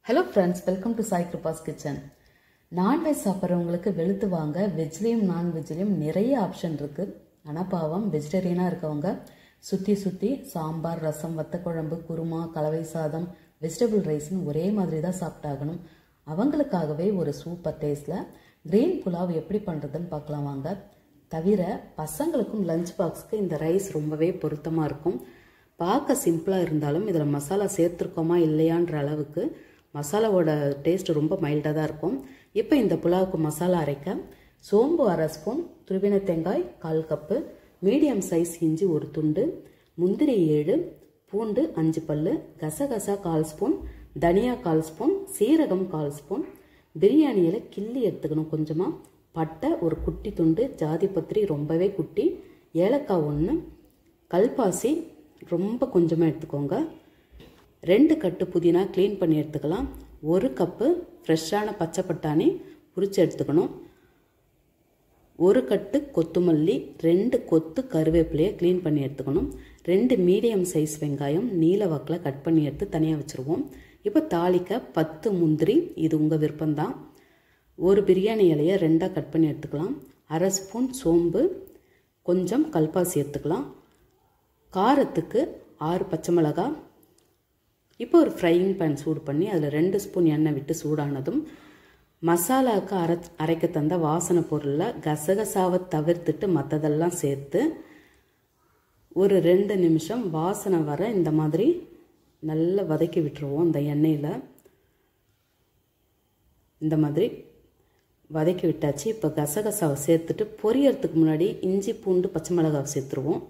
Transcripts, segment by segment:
hello friends welcome to Sai Kripa's kitchen non veg சாப்பிட்றவங்களுக்கு வெளுத்து வாங்க வெஜ்லேயும் நான்வெஜ்லேயும் நிறைய ஆப்ஷன் இருக்குது ஆனால் பாவம் வெஜிடேரியனாக இருக்கவங்க சுற்றி சுற்றி சாம்பார் ரசம் வத்தக்குழம்பு குருமா கலவை சாதம் வெஜிடபிள் ரைஸ்னு ஒரே மாதிரி தான் சாப்பிட்டாகணும் அவங்களுக்காகவே ஒரு சூப்பர் டேஸ்ட்டில் கிரீன் புலாவ் எப்படி பண்ணுறதுன்னு பார்க்கலாம் வாங்க தவிர பசங்களுக்கும் லஞ்ச் பாக்ஸ்க்கு இந்த ரைஸ் ரொம்பவே பொருத்தமாக இருக்கும் பார்க்க சிம்பிளாக இருந்தாலும் இதில் மசாலா சேர்த்துருக்கோமா இல்லையான்ற அளவுக்கு மசாலாவோட டேஸ்ட் ரொம்ப மைல்டாக தான் இருக்கும் இப்போ இந்த புலாவுக்கு மசாலா அரைக்க சோம்பு அரை ஸ்பூன் துருவின தேங்காய் கால் கப்பு மீடியம் சைஸ் இஞ்சி ஒரு துண்டு முந்திரி ஏழு பூண்டு அஞ்சு பல்லு கசகசா கால் ஸ்பூன் தனியா கால் ஸ்பூன் சீரகம் கால் ஸ்பூன் பிரியாணியில் கிள்ளி எடுத்துக்கணும் கொஞ்சமாக பட்டை ஒரு குட்டி துண்டு ஜாதிபத்திரி ரொம்பவே குட்டி ஏலக்காய் ஒன்று கல்பாசி ரொம்ப கொஞ்சமாக எடுத்துக்கோங்க ரெண்டு கட்டு புதினா க்ளீன் பண்ணி எடுத்துக்கலாம் ஒரு கப்பு ஃப்ரெஷ்ஷான பச்சை பட்டாணி உரிச்சு எடுத்துக்கணும் ஒரு கட்டு கொத்துமல்லி ரெண்டு கொத்து கருவேப்பிலையை க்ளீன் பண்ணி எடுத்துக்கணும் ரெண்டு மீடியம் சைஸ் வெங்காயம் நீல வாக்கில் கட் பண்ணி எடுத்து தனியாக வச்சுருவோம் இப்போ தாளிக்க பத்து முந்திரி இது உங்கள் விருப்பம்தான் ஒரு பிரியாணி இலையை ரெண்டாக கட் பண்ணி எடுத்துக்கலாம் அரை ஸ்பூன் சோம்பு கொஞ்சம் கல்பாசி எடுத்துக்கலாம் காரத்துக்கு ஆறு பச்சை மிளகாய் இப்போ ஒரு ஃப்ரையிங் பேன் சூடு பண்ணி அதில் ரெண்டு ஸ்பூன் எண்ணெய் விட்டு சூடானதும் மசாலாவுக்கு அரை அரைக்க தந்த வாசனை பொருளில் கசகசாவை தவிர்த்துட்டு மற்றதெல்லாம் சேர்த்து ஒரு ரெண்டு நிமிஷம் வாசனை வர இந்த மாதிரி நல்லா வதக்கி விட்டுருவோம் இந்த எண்ணெயில் இந்த மாதிரி வதக்கி விட்டாச்சு இப்போ கசகசாவை சேர்த்துட்டு பொரியறதுக்கு முன்னாடி இஞ்சி பூண்டு பச்சை மிளகாவை சேர்த்துருவோம்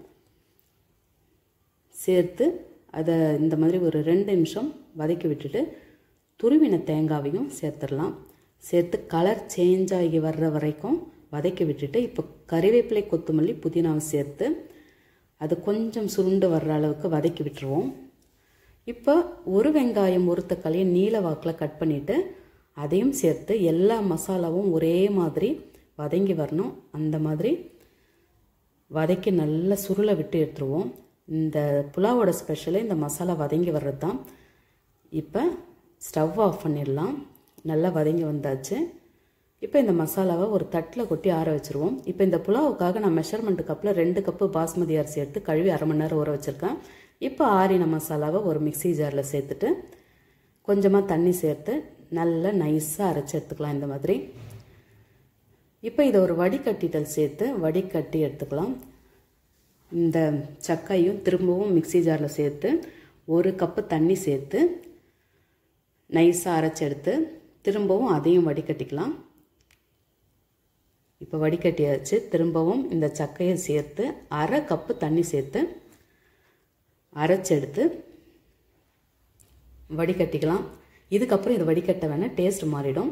சேர்த்து அதை இந்த மாதிரி ஒரு ரெண்டு நிமிஷம் வதக்கி விட்டுட்டு துருவின தேங்காவையும் சேர்த்துடலாம் சேர்த்து கலர் சேஞ்ச் ஆகி வர்ற வரைக்கும் வதக்கி விட்டுட்டு இப்போ கறிவேப்பிலை கொத்தமல்லி புதினாவை சேர்த்து அது கொஞ்சம் சுருண்டு வர்ற அளவுக்கு வதக்கி விட்டுருவோம் இப்போ ஒரு வெங்காயம் ஒரு தக்காளியை நீல வாக்கில் கட் பண்ணிவிட்டு அதையும் சேர்த்து எல்லா மசாலாவும் ஒரே மாதிரி வதங்கி வரணும் அந்த மாதிரி வதக்கி நல்லா சுருளை விட்டு எடுத்துருவோம் இந்த புலாவோட ஸ்பெஷலே இந்த மசாலா வதங்கி வர்றது தான் இப்போ ஸ்டவ் ஆஃப் பண்ணிடலாம் நல்லா வதங்கி வந்தாச்சு இப்போ இந்த மசாலாவை ஒரு தட்டில் கொட்டி ஆற வச்சுருவோம் இப்போ இந்த புலாவுக்காக நான் மெஷர்மெண்ட் கப்பில் ரெண்டு கப்பு பாஸ்மதி அரிசி எடுத்து கழுவி அரை மணி நேரம் ஊற வச்சுருக்கேன் இப்போ ஆறின மசாலாவை ஒரு மிக்சி ஜாரில் சேர்த்துட்டு கொஞ்சமாக தண்ணி சேர்த்து நல்லா நைஸாக அரைச்சி எடுத்துக்கலாம் இந்த மாதிரி இப்போ இதை ஒரு வடிகட்டிட்டல் சேர்த்து வடிகட்டி எடுத்துக்கலாம் இந்த சக்கையும் திரும்பவும் மிக்சி ஜாரில் சேர்த்து ஒரு கப்பு தண்ணி சேர்த்து நைஸாக அரைச்சி எடுத்து திரும்பவும் அதையும் வடிகட்டிக்கலாம் இப்போ வடிகட்டியாச்சு திரும்பவும் இந்த சக்கையை சேர்த்து அரை கப்பு தண்ணி சேர்த்து அரைச்செடுத்து வடிகட்டிக்கலாம் இதுக்கப்புறம் இது வடிகட்ட வேணால் டேஸ்ட் மாறிடும்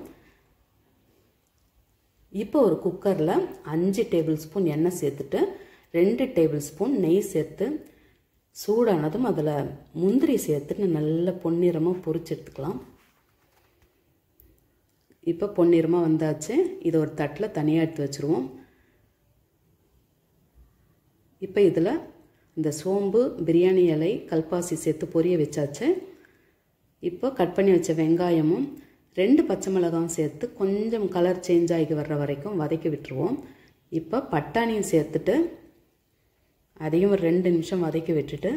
இப்போ ஒரு குக்கரில் அஞ்சு டேபிள் ஸ்பூன் எண்ணெய் சேர்த்துட்டு ரெண்டு டேபிள் ஸ்பூன் நெய் சேர்த்து சூடானதும் அதில் முந்திரி சேர்த்துட்டு நல்ல பொன்னிறமாக பொரிச்சு எடுத்துக்கலாம் இப்போ பொன்னிறமாக வந்தாச்சு இதை ஒரு தட்டில் தனியாக எடுத்து வச்சுருவோம் இப்போ இதில் இந்த சோம்பு பிரியாணி இலை கல்பாசி சேர்த்து பொரிய வச்சாச்சு இப்போ கட் பண்ணி வச்ச வெங்காயமும் ரெண்டு பச்சை மிளகாயும் சேர்த்து கொஞ்சம் கலர் சேஞ்ச் ஆகி வர்ற வரைக்கும் வதக்கி விட்டுருவோம் இப்போ பட்டாணியும் சேர்த்துட்டு அதையும் ஒரு ரெண்டு நிமிஷம் வதக்கி விட்டுட்டு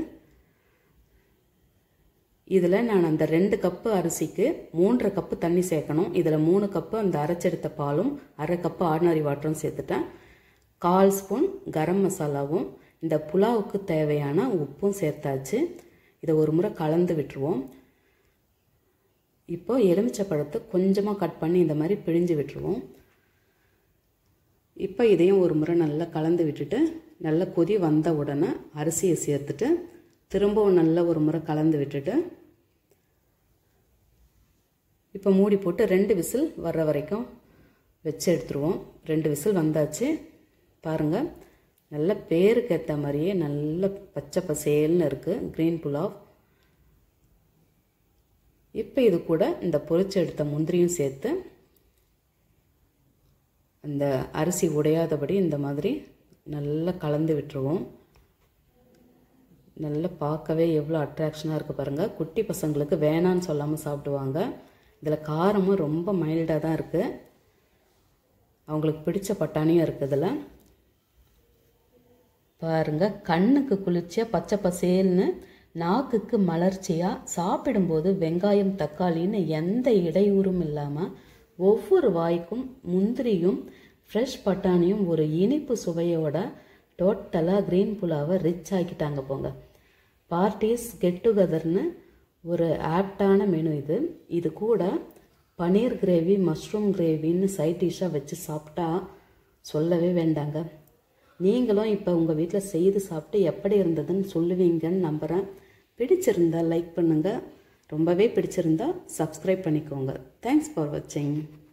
இதில் நான் அந்த ரெண்டு கப்பு அரிசிக்கு மூன்றரை கப்பு தண்ணி சேர்க்கணும் இதில் மூணு கப்பு அந்த அரைச்செடுத்த பாலும் அரை கப்பு ஆர்டினரி வாட்டரும் சேர்த்துட்டேன் கால் ஸ்பூன் கரம் மசாலாவும் இந்த புலாவுக்கு தேவையான உப்பும் சேர்த்தாச்சு இதை ஒரு முறை கலந்து விட்டுருவோம் இப்போ எலுமிச்சை பழத்தை கொஞ்சமாக கட் பண்ணி இந்த மாதிரி பிழிஞ்சு விட்டுருவோம் இப்போ இதையும் ஒரு முறை நல்லா கலந்து விட்டுட்டு நல்லா கொதி வந்த உடனே அரிசியை சேர்த்துட்டு திரும்பவும் நல்லா ஒரு முறை கலந்து விட்டுட்டு இப்போ மூடி போட்டு ரெண்டு விசில் வர்ற வரைக்கும் வச்சு எடுத்துருவோம் ரெண்டு விசில் வந்தாச்சு பாருங்கள் நல்ல பேருக்கு ஏற்ற மாதிரியே நல்ல பச்சை பசேல்னு இருக்குது க்ரீன் புலாவ் இப்போ இது கூட இந்த பொரிச்சு எடுத்த முந்திரியும் சேர்த்து அந்த அரிசி உடையாதபடி இந்த மாதிரி நல்லா கலந்து விட்டுருவோம் நல்லா பார்க்கவே எவ்வளோ அட்ராக்ஷனாக இருக்குது பாருங்கள் குட்டி பசங்களுக்கு வேணான்னு சொல்லாமல் சாப்பிடுவாங்க இதில் காரமும் ரொம்ப மைல்டாக தான் இருக்குது அவங்களுக்கு பிடிச்ச பட்டாணியும் இருக்குது இதில் பாருங்க கண்ணுக்கு குளிர்ச்சியாக பச்சை பசேல்னு நாக்குக்கு மலர்ச்சியாக சாப்பிடும்போது வெங்காயம் தக்காளின்னு எந்த இடையூறும் இல்லாமல் ஒவ்வொரு வாய்க்கும் முந்திரியும் ஃப்ரெஷ் பட்டாணியும் ஒரு இனிப்பு சுவையோட டோட்டலாக க்ரீன் புலாவை ரிச் ஆக்கிட்டாங்க போங்க பார்ட்டிஸ் கெட் டுகெதர்னு ஒரு ஆப்டான மெனு இது இது கூட பன்னீர் கிரேவி மஷ்ரூம் கிரேவின்னு சைட் டிஷ்ஷாக வச்சு சாப்பிட்டா சொல்லவே வேண்டாங்க நீங்களும் இப்போ உங்கள் வீட்டில் செய்து சாப்பிட்டு எப்படி இருந்ததுன்னு சொல்லுவீங்கன்னு நம்புகிறேன் பிடிச்சிருந்தா லைக் பண்ணுங்கள் ரொம்பவே பிடிச்சிருந்தா சப்ஸ்கிரைப் பண்ணிக்கோங்க தேங்க்ஸ் ஃபார் வாட்சிங்